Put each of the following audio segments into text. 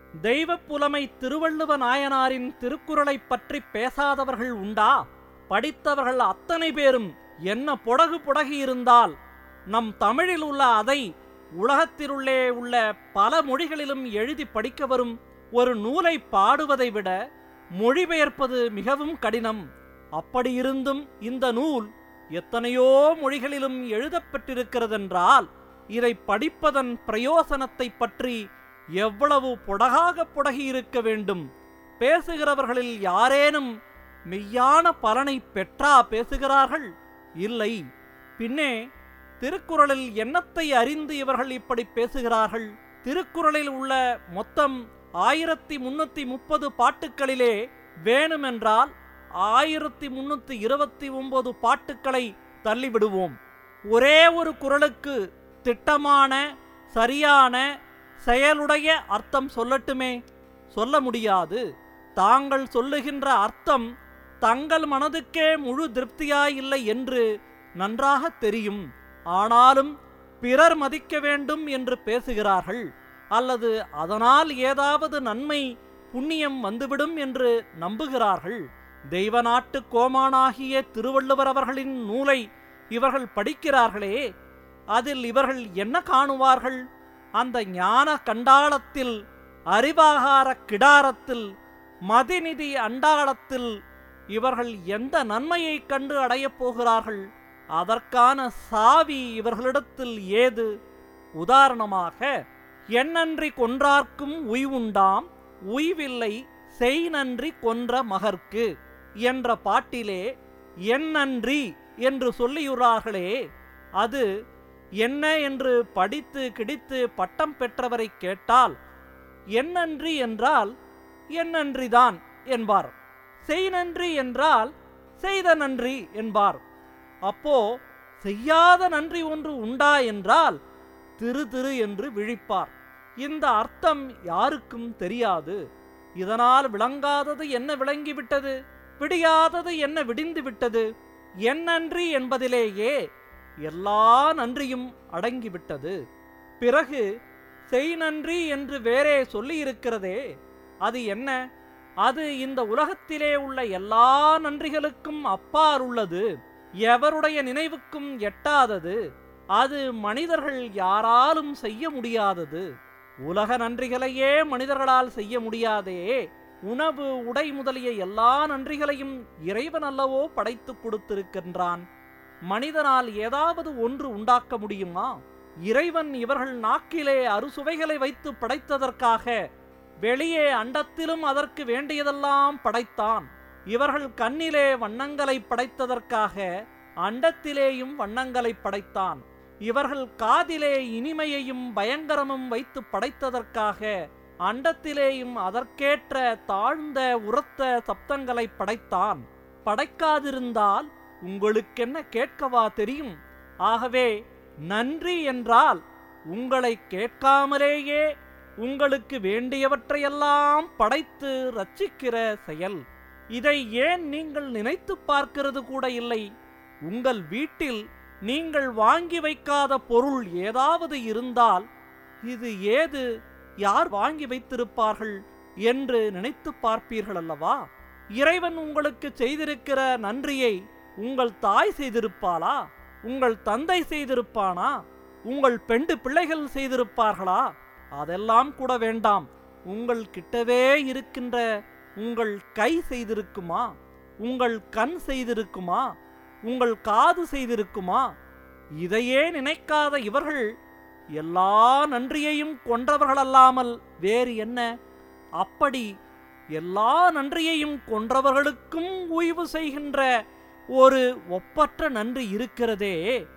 தெய்வப் புலமை திருவள்ளுவ நாயனாரின் திருக்குறளைப் பற்றி பேசாதவர்கள் உண்டா படித்தவர்கள் அத்தனை பேரும் என்ன புடகு புடகி இருந்தால் நம் தமிழில் உள்ள அதை உலகத்திலுள்ளே உள்ள பல மொழிகளிலும் எழுதி படிக்க வரும் ஒரு நூலை பாடுவதை விட மொழிபெயர்ப்பது மிகவும் கடினம் அப்படியிருந்தும் இந்த நூல் எத்தனையோ மொழிகளிலும் எழுதப்பட்டிருக்கிறதென்றால் இதை படிப்பதன் பிரயோசனத்தைப் பற்றி எவ்வளவு புடகாக புடகி இருக்க வேண்டும் பேசுகிறவர்களில் யாரேனும் மெய்யான பலனை பெற்றா பேசுகிறார்கள் இல்லை பின்னே திருக்குறளில் எண்ணத்தை அறிந்து இவர்கள் இப்படி பேசுகிறார்கள் திருக்குறளில் உள்ள மொத்தம் ஆயிரத்தி முன்னூத்தி முப்பது பாட்டுக்களிலே வேணுமென்றால் ஆயிரத்தி முன்னூத்தி இருபத்தி ஒன்பது பாட்டுக்களை தள்ளிவிடுவோம் ஒரே ஒரு குறளுக்கு திட்டமான சரியான செயலுடைய அர்த்தம் சொல்லட்டுமே சொல்ல முடியாது தாங்கள் சொல்லுகின்ற அர்த்தம் தங்கள் மனதுக்கே முழு திருப்தியாயில்லை என்று நன்றாக தெரியும் ஆனாலும் பிறர் மதிக்க வேண்டும் என்று பேசுகிறார்கள் அல்லது அதனால் ஏதாவது நன்மை புண்ணியம் வந்துவிடும் என்று நம்புகிறார்கள் தெய்வ நாட்டு கோமானாகிய திருவள்ளுவர் அவர்களின் நூலை இவர்கள் படிக்கிறார்களே அதில் இவர்கள் என்ன காணுவார்கள் அந்த ஞான கண்டாளத்தில் அறிவாகார கிடாரத்தில் மதிநிதி அண்டாளத்தில் இவர்கள் எந்த நன்மையைக் கண்டு அடையப் போகிறார்கள் அதற்கான சாவி இவர்களிடத்தில் ஏது உதாரணமாக எண்ணன்றி கொன்றார்க்கும் உய்வுண்டாம் உய்வில்லை செய் நன்றி கொன்ற மகர்க்கு என்ற பாட்டிலே எண்ணன்றி என்று சொல்லியுள்ளார்களே அது என்ன என்று படித்து கிடித்து பட்டம் பெற்றவரை கேட்டால் எண்ணன்றி என்றால் எண்ணன்றிதான் என்பார் செய் நன்றி என்றால் செய்த நன்றி என்பார் அப்போ செய்யாத நன்றி ஒன்று உண்டா என்றால் திரு திரு என்று விழிப்பார் இந்த அர்த்தம் யாருக்கும் தெரியாது இதனால் விளங்காதது என்ன விளங்கிவிட்டது விடியாதது என்ன விடிந்து விட்டது என் நன்றி என்பதிலேயே எல்லா நன்றியும் அடங்கிவிட்டது பிறகு செய் நன்றி என்று வேறே சொல்லியிருக்கிறதே அது என்ன அது இந்த உலகத்திலே உள்ள எல்லா நன்றிகளுக்கும் அப்பால் உள்ளது எவருடைய நினைவுக்கும் எட்டாதது அது மனிதர்கள் யாராலும் செய்ய முடியாதது உலக நன்றிகளையே மனிதர்களால் செய்ய முடியாதே உணவு உடை முதலிய எல்லா நன்றிகளையும் இறைவன் அல்லவோ படைத்துக் கொடுத்திருக்கின்றான் மனிதனால் ஏதாவது ஒன்று உண்டாக்க முடியுமா இறைவன் இவர்கள் நாக்கிலே அறுசுவைகளை வைத்து படைத்ததற்காக வெளியே அண்டத்திலும் அதற்கு வேண்டியதெல்லாம் படைத்தான் இவர்கள் கண்ணிலே வண்ணங்களை படைத்ததற்காக அண்டத்திலேயும் வண்ணங்களை படைத்தான் இவர்கள் காதிலே இனிமையையும் பயங்கரமும் வைத்து படைத்ததற்காக அண்டத்திலேயும் அதற்கேற்ற தாழ்ந்த உரத்த சப்தங்களை படைத்தான் படைக்காதிருந்தால் உங்களுக்கென்ன கேட்கவா தெரியும் ஆகவே நன்றி என்றால் உங்களை கேட்காமலேயே உங்களுக்கு வேண்டியவற்றையெல்லாம் படைத்து ரட்சிக்கிற செயல் இதை ஏன் நீங்கள் நினைத்து பார்க்கிறது கூட இல்லை உங்கள் வீட்டில் நீங்கள் வாங்கி வைக்காத பொருள் ஏதாவது இருந்தால் இது ஏது யார் வாங்கி வைத்திருப்பார்கள் என்று நினைத்து பார்ப்பீர்கள் அல்லவா இறைவன் உங்களுக்கு செய்திருக்கிற நன்றியை உங்கள் தாய் செய்திருப்பாளா உங்கள் தந்தை செய்திருப்பானா உங்கள் பெண்டு பிள்ளைகள் செய்திருப்பார்களா அதெல்லாம் கூட வேண்டாம் உங்கள் கிட்டவே இருக்கின்ற உங்கள் கை செய்திருக்குமா உங்கள் கண் செய்திருக்குமா உங்கள் காது செய்திருக்குமா இதையே நினைக்காத இவர்கள் எல்லா நன்றியையும் கொன்றவர்களல்லாமல் வேறு என்ன அப்படி எல்லா நன்றியையும் கொன்றவர்களுக்கும் ஓய்வு செய்கின்ற ஒரு ஒப்பற்ற நன்றி இருக்கிறதே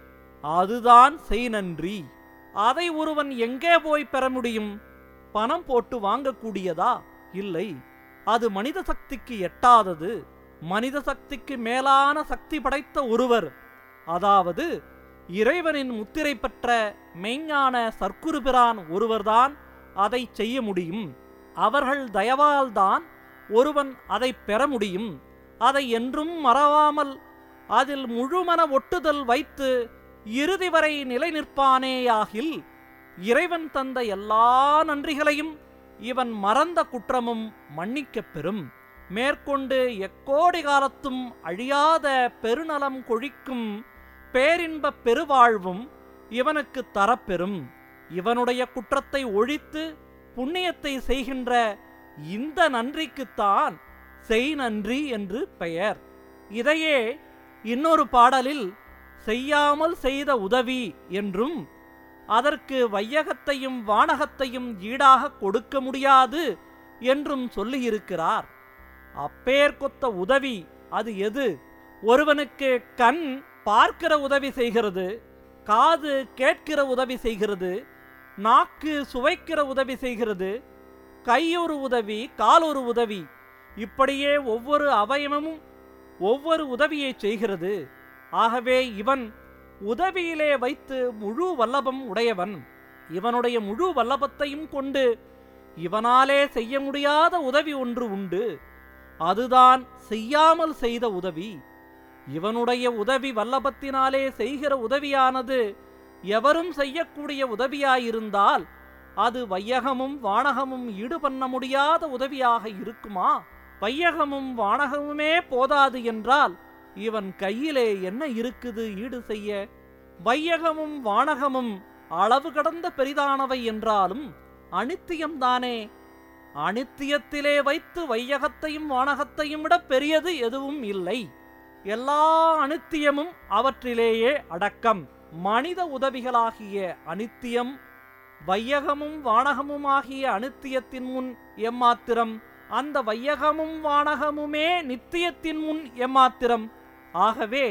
அதுதான் செய் நன்றி அதை ஒருவன் எங்கே போய் பெற முடியும் பணம் போட்டு வாங்கக்கூடியதா இல்லை அது மனித சக்திக்கு எட்டாதது மனித சக்திக்கு மேலான சக்தி படைத்த ஒருவர் அதாவது இறைவனின் முத்திரை பெற்ற மெய்ஞான சர்க்குருபிரான் ஒருவர்தான் அதை செய்ய முடியும் அவர்கள் தயவால்தான் ஒருவன் அதை பெற முடியும் அதை என்றும் மறவாமல் அதில் முழுமன ஒட்டுதல் வைத்து இறுதி வரை நிலை நிற்பானேயாகில் இறைவன் தந்த எல்லா நன்றிகளையும் இவன் மறந்த குற்றமும் மன்னிக்கப் பெறும் மேற்கொண்டு எக்கோடி காலத்தும் அழியாத பெருநலம் கொழிக்கும் பேரின்பப் பெருவாழ்வும் இவனுக்கு தரப்பெறும் இவனுடைய குற்றத்தை ஒழித்து புண்ணியத்தை செய்கின்ற இந்த நன்றிக்குத்தான் செய் நன்றி என்று பெயர் இதையே இன்னொரு பாடலில் செய்யாமல் செய்த உதவி என்றும் அதற்கு வையகத்தையும் வானகத்தையும் ஈடாக கொடுக்க முடியாது என்றும் சொல்லியிருக்கிறார் அப்பேர் கொத்த உதவி அது எது ஒருவனுக்கு கண் பார்க்கிற உதவி செய்கிறது காது கேட்கிற உதவி செய்கிறது நாக்கு சுவைக்கிற உதவி செய்கிறது கையொரு உதவி காலொரு உதவி இப்படியே ஒவ்வொரு அவயவமும் ஒவ்வொரு உதவியை செய்கிறது ஆகவே இவன் உதவியிலே வைத்து முழு வல்லபம் உடையவன் இவனுடைய முழு வல்லபத்தையும் கொண்டு இவனாலே செய்ய முடியாத உதவி ஒன்று உண்டு அதுதான் செய்யாமல் செய்த உதவி இவனுடைய உதவி வல்லபத்தினாலே செய்கிற உதவியானது எவரும் செய்யக்கூடிய உதவியாயிருந்தால் அது வையகமும் வானகமும் ஈடு பண்ண முடியாத உதவியாக இருக்குமா வையகமும் வானகமுமே போதாது என்றால் இவன் கையிலே என்ன இருக்குது ஈடு செய்ய வையகமும் வானகமும் அளவு கடந்த பெரிதானவை என்றாலும் அனித்தியம்தானே அனித்தியத்திலே வைத்து வையகத்தையும் வானகத்தையும் விட பெரியது எதுவும் இல்லை எல்லா அனித்தியமும் அவற்றிலேயே அடக்கம் மனித உதவிகளாகிய அனித்தியம் வையகமும் வானகமுமாகிய அனித்தியத்தின் முன் எம்மாத்திரம் அந்த வையகமும் வானகமுமே நித்தியத்தின் முன் எம்மாத்திரம் ஆகவே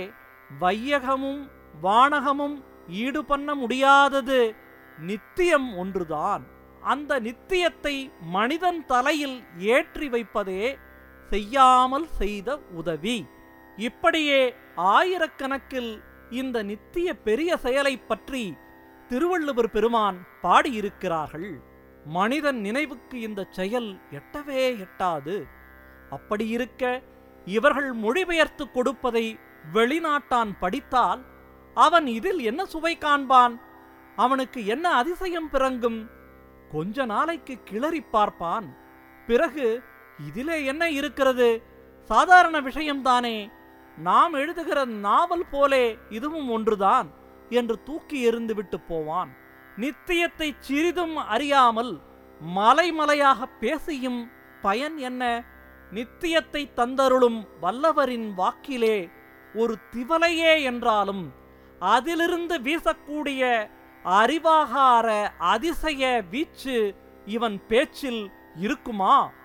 வையகமும் வானகமும் ஈடு பண்ண முடியாதது நித்தியம் ஒன்றுதான் அந்த நித்தியத்தை மனிதன் தலையில் ஏற்றி வைப்பதே செய்யாமல் செய்த உதவி இப்படியே ஆயிரக்கணக்கில் இந்த நித்திய பெரிய செயலைப் பற்றி திருவள்ளுவர் பெருமான் பாடியிருக்கிறார்கள் மனிதன் நினைவுக்கு இந்த செயல் எட்டவே எட்டாது அப்படியிருக்க இவர்கள் மொழிபெயர்த்து கொடுப்பதை வெளிநாட்டான் படித்தால் அவன் இதில் என்ன சுவை காண்பான் அவனுக்கு என்ன அதிசயம் பிறங்கும் கொஞ்ச நாளைக்கு கிளறி பார்ப்பான் பிறகு இதிலே என்ன இருக்கிறது சாதாரண விஷயம்தானே நாம் எழுதுகிற நாவல் போலே இதுவும் ஒன்றுதான் என்று தூக்கி எறிந்துவிட்டு போவான் நித்தியத்தை சிறிதும் அறியாமல் மலைமலையாக பேசியும் பயன் என்ன நித்தியத்தை தந்தருளும் வல்லவரின் வாக்கிலே ஒரு திவலையே என்றாலும் அதிலிருந்து வீசக்கூடிய அறிவாகார அதிசய வீச்சு இவன் பேச்சில் இருக்குமா